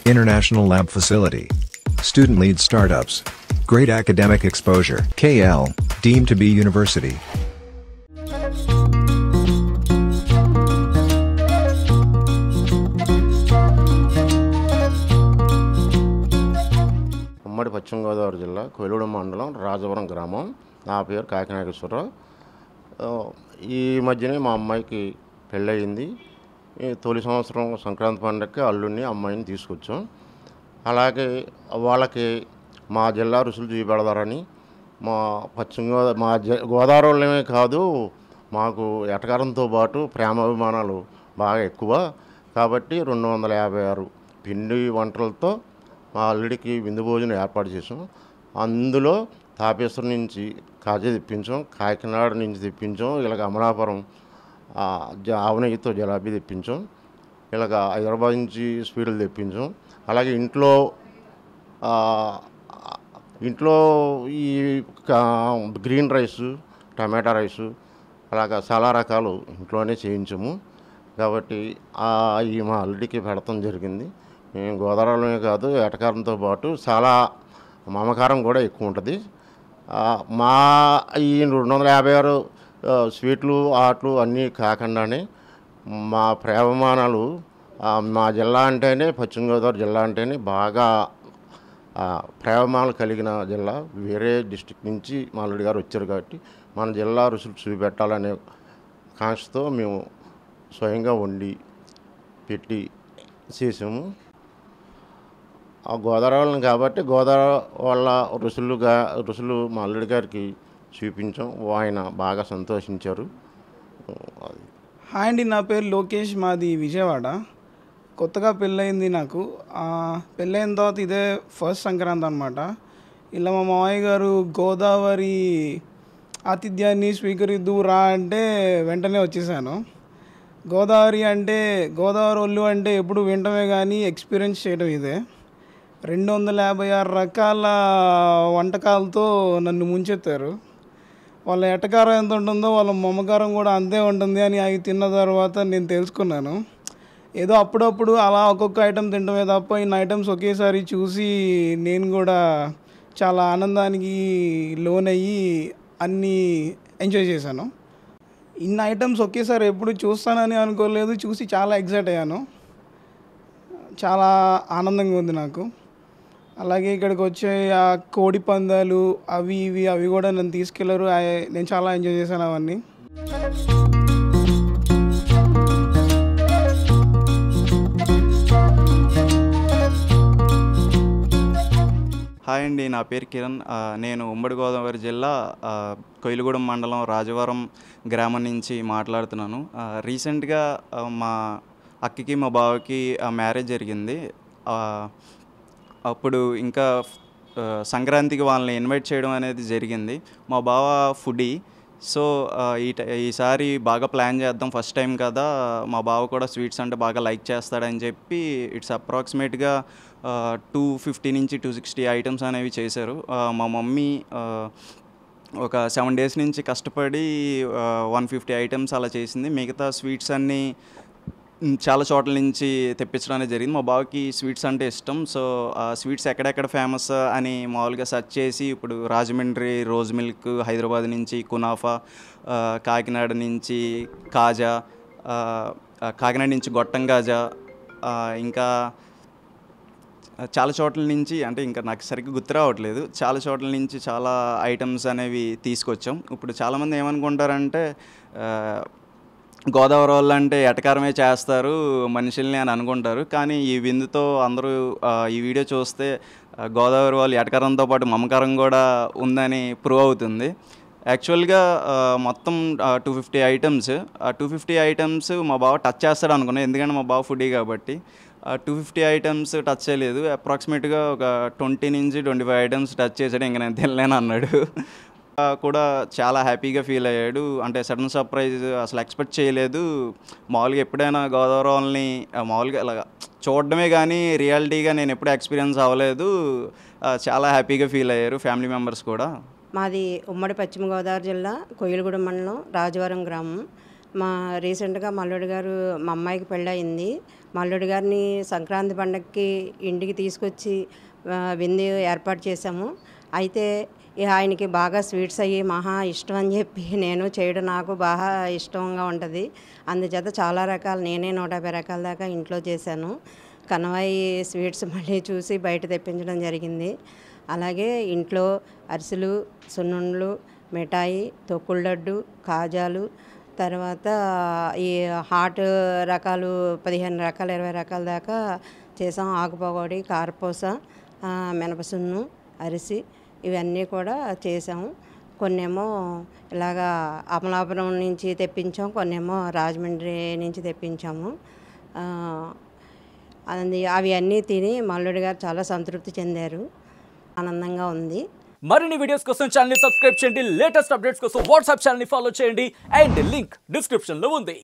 International Lab Facility. Student lead startups. Great academic exposure. KL, deemed to be university. ఉమ్మడి పశ్చిమ గోదావరి జిల్లా కొయిలూడు మండలం రాజవరం గ్రామం నా పేరు కాకినాగేశ్వరరావు ఆ, ఈ మధ్యనే మా అమ్మాయికి పెళ్ళయింది ఈ తొలి సంవత్సరం సంక్రాంతి పండగకి అల్లుడిని అమ్మాయిని తీసుకొచ్చాం అలాగే వాళ్ళకి మా జిల్లా రుసులు చూపెడతారని మా పశ్చిమ గోదావరి మా జ గోదావరిలోనే కాదు మాకు ఎటకారంతో పాటు ప్రేమాభిమానాలు బాగా ఎక్కువ కాబట్టి రెండు వందల యాభై ఆరు పిండి వంటలతో మా అల్లుడికి విందు భోజనం ఏర్పాటు చేసాం అందులో తాపేశ్వరం నుంచి కాజా తెప్పించాం కాకినాడ నుంచి తెప్పించాం ఇలాగ అమలాపురం ఆ, జ- ఆవునెయ్యితో జలాబీ తెప్పించాం ఇలాగ హైదరాబాద్ నుంచి స్వీట్లు తెప్పించాం అలాగే ఇంట్లో ఆ, ఇంట్లో ఈ కా- గ్రీన్ రైస్ టమాటా రైసు అలాగా చాలా రకాలు ఇంట్లోనే చేయించాము కాబట్టి ఆ, ఈ మా అల్లుడికి పెడతాం జరిగింది మేము గోదావరిలోనే కాదు ఎటకారంతో పాటు చాలా మమకారం కూడా ఎక్కువ ఉంటుంది ఆ, మా ఈ రెండు వందల యాభై ఆరు ఆ, స్వీట్లు ఆటలు అన్నీ కాకుండానే మా ప్రేమమానాలు ఆ, మా జిల్లా అంటేనే పశ్చిమ గోదావరి జిల్లా అంటేనే బాగా ఆ, ప్రేమమాలు కలిగిన జిల్లా వేరే డిస్టిక్ నుంచి మా అల్లుడి గారు వచ్చారు కాబట్టి మన జిల్లా రుసులు చూపెట్టాలనే కాంక్షతో మేము స్వయంగా వండి పెట్టి చేసాము ఆ గోదావరి కాబట్టి గోదావరి వాళ్ళ రుసులుగా రుసులు మా అల్లుడి గారికి చూపించాం ఆయన బాగా సంతోషించారు అది హాయ్ అండి నా పేరు లోకేష్ మాది విజయవాడ కొత్తగా పెళ్ళయింది నాకు ఆ, పెళ్ళైన తర్వాత ఇదే ఫస్ట్ సంక్రాంతి అనమాట ఇలా మా మామయ్య గారు గోదావరి ఆతిథ్యాన్ని స్వీకరిద్దు రా అంటే వెంటనే వచ్చేసాను గోదావరి అంటే గోదావరి ఒళ్ళు అంటే ఎప్పుడు వినటమే కానీ ఎక్స్పీరియన్స్ చేయడం ఇదే రెండు వందల యాభై ఆరు రకాల వంటకాలతో నన్ను ముంచెత్తారు వాళ్ళ ఎటకారం ఎంత ఉంటుందో వాళ్ళ మమకారం కూడా అంతే ఉంటుంది అని అవి తిన్న తర్వాత నేను తెలుసుకున్నాను ఏదో అప్పుడప్పుడు అలా ఒక్కొక్క ఐటెం తినడమే తప్ప ఇన్ని ఐటమ్స్ ఒకేసారి చూసి నేను కూడా చాలా ఆనందానికి లోనయ్యి అన్నీ ఎంజాయ్ చేశాను ఇన్ని ఐటమ్స్ ఒకేసారి ఎప్పుడు చూస్తానని అనుకోలేదు చూసి చాలా ఎగ్జైట్ అయ్యాను చాలా ఆనందంగా ఉంది నాకు అలాగే ఇక్కడికి వచ్చే ఆ కోడి పందాలు అవి ఇవి అవి కూడా నన్ను తీసుకెళ్లారు ఆ- నేను చాలా ఎంజాయ్ చేశాను అవన్నీ హాయ్ అండి నా పేరు కిరణ్ ఆ, నేను ఉమ్మడి గోదావరి జిల్లా ఆ, కొయిలగూడెం మండలం రాజవరం గ్రామం నుంచి మాట్లాడుతున్నాను ఆ, రీసెంట్గా ఆ, మా అక్కకి మా బావకి ఆ, మ్యారేజ్ జరిగింది ఆ, అప్పుడు ఇంకా ఆ, సంక్రాంతికి వాళ్ళని ఇన్వైట్ చేయడం అనేది జరిగింది మా బావ ఫుడీ సో ఆ, ఈ ట- ఈసారి బాగా ప్లాన్ చేద్దాం ఫస్ట్ టైం కదా మా బావ కూడా స్వీట్స్ అంటే బాగా లైక్ చేస్తాడని చెప్పి ఇట్స్ అప్రాక్సిమేట్గా టూ ఫిఫ్టీ నుంచి టూ సిక్స్టీ ఐటమ్స్ అనేవి చేశారు ఆ, మా మమ్మీ ఆ, ఒక సెవెన్ డేస్ నుంచి కష్టపడి వన్ ఫిఫ్టీ ఐటమ్స్ అలా చేసింది మిగతా స్వీట్స్ అన్నీ మ్, చాలా చోట్ల నుంచి తెప్పించడం అనేది జరిగింది మా బావకి స్వీట్స్ అంటే ఇష్టం సో ఆ స్వీట్స్ ఎక్కడెక్కడ ఫేమస్ అని మామూలుగా సెర్చ్ చేసి ఇప్పుడు రాజమండ్రి రోజ్ మిల్క్ హైదరాబాద్ నుంచి కునాఫా ఆ, కాకినాడ నుంచి కాజా ఆ, ఆ, కాకినాడ నుంచి గొట్టం కాజా ఆ, ఇంకా చాలా చోట్ల నుంచి అంటే ఇంకా నాకు సరిగ్గా గుర్తు రావట్లేదు చాలా చోట్ల నుంచి చాలా ఐటమ్స్ అనేవి తీసుకొచ్చాం ఇప్పుడు చాలామంది ఏమనుకుంటారంటే ఆ, గోదావరి వాళ్ళు అంటే ఎటకారమే చేస్తారు మనుషుల్ని అని అనుకుంటారు కానీ ఈ విందుతో అందరూ ఆ, ఈ వీడియో చూస్తే ఆ, గోదావరి వాళ్ళు ఎటకారంతో పాటు మమకారం కూడా ఉందని ప్రూవ్ అవుతుంది యాక్చువల్గా ఆ, మొత్తం టూ ఫిఫ్టీ ఐటమ్స్ ఆ టూ ఫిఫ్టీ ఐటమ్స్ మా బావ టచ్ చేస్తాడు అనుకున్నాను ఎందుకంటే మా బావ ఫుడీ కాబట్టి టూ ఫిఫ్టీ ఐటమ్స్ టచ్ చేయలేదు అప్రాక్సిమేట్గా ఒక ట్వంటీ నుంచి ట్వంటీ ఫైవ్ ఐటమ్స్ టచ్ చేసాడు ఇంకా నేను తినలేను అన్నాడు ఆ, కూడా చాలా హ్యాపీగా ఫీల్ అయ్యాడు అంటే సడన్ సర్ప్రైజ్ అసలు ఎక్స్పెక్ట్ చేయలేదు మామూలుగా ఎప్పుడైనా గోదావరి వాళ్ళని ఆ, మామూలుగా ఇలా చూడడమే కానీ రియాలిటీగా నేను ఎప్పుడు ఎక్స్పీరియన్స్ అవ్వలేదు ఆ, చాలా హ్యాపీగా ఫీల్ అయ్యారు ఫ్యామిలీ మెంబర్స్ కూడా మాది ఉమ్మడి పశ్చిమ గోదావరి జిల్లా కొయ్యలగూడెం మండలం రాజవరం గ్రామం మా రీసెంట్గా మల్లుడి గారు మా అమ్మాయికి పెళ్ళయింది మల్లుడి గారిని సంక్రాంతి పండగకి ఇంటికి తీసుకొచ్చి ఆ, విందు ఏర్పాటు చేశాము అయితే ఈ ఆయనకి బాగా స్వీట్స్ అయ్యి మహా ఇష్టం అని చెప్పి నేను చేయడం నాకు బాగా ఇష్టంగా ఉంటుంది అందుచేత చాలా రకాలు నేనే నూట యాభై రకాల దాకా ఇంట్లో చేశాను కనవాయి స్వీట్స్ మళ్ళీ చూసి బయట తెప్పించడం జరిగింది అలాగే ఇంట్లో అరిసెలు సున్నుండ్లు మిఠాయి తొక్కుల లడ్డు కాజాలు తర్వాత ఈ హాట్ రకాలు పదిహేను రకాలు ఇరవై రకాల దాకా చేసాం ఆకుపకోడి కారపూస ఆ, మినపసున్ను అరిసి ఇవన్నీ కూడా చేసాము కొన్నేమో ఇలాగా అమలాపురం నుంచి తెప్పించాం కొన్నేమో రాజమండ్రి నుంచి తెప్పించాము ఆ, అది అవి అన్నీ తిని మల్లుడి గారు చాలా సంతృప్తి చెందారు ఆనందంగా ఉంది మరిన్ని వీడియోస్ కోసం ఛానల్ సబ్స్క్రైబ్ చేయండి లేటెస్ట్ అప్డేట్స్ కోసం వాట్సాప్ ఛానల్ ఫాలో చేయండి అండ్ లింక్ డిస్క్రిప్షన్ లో ఉంది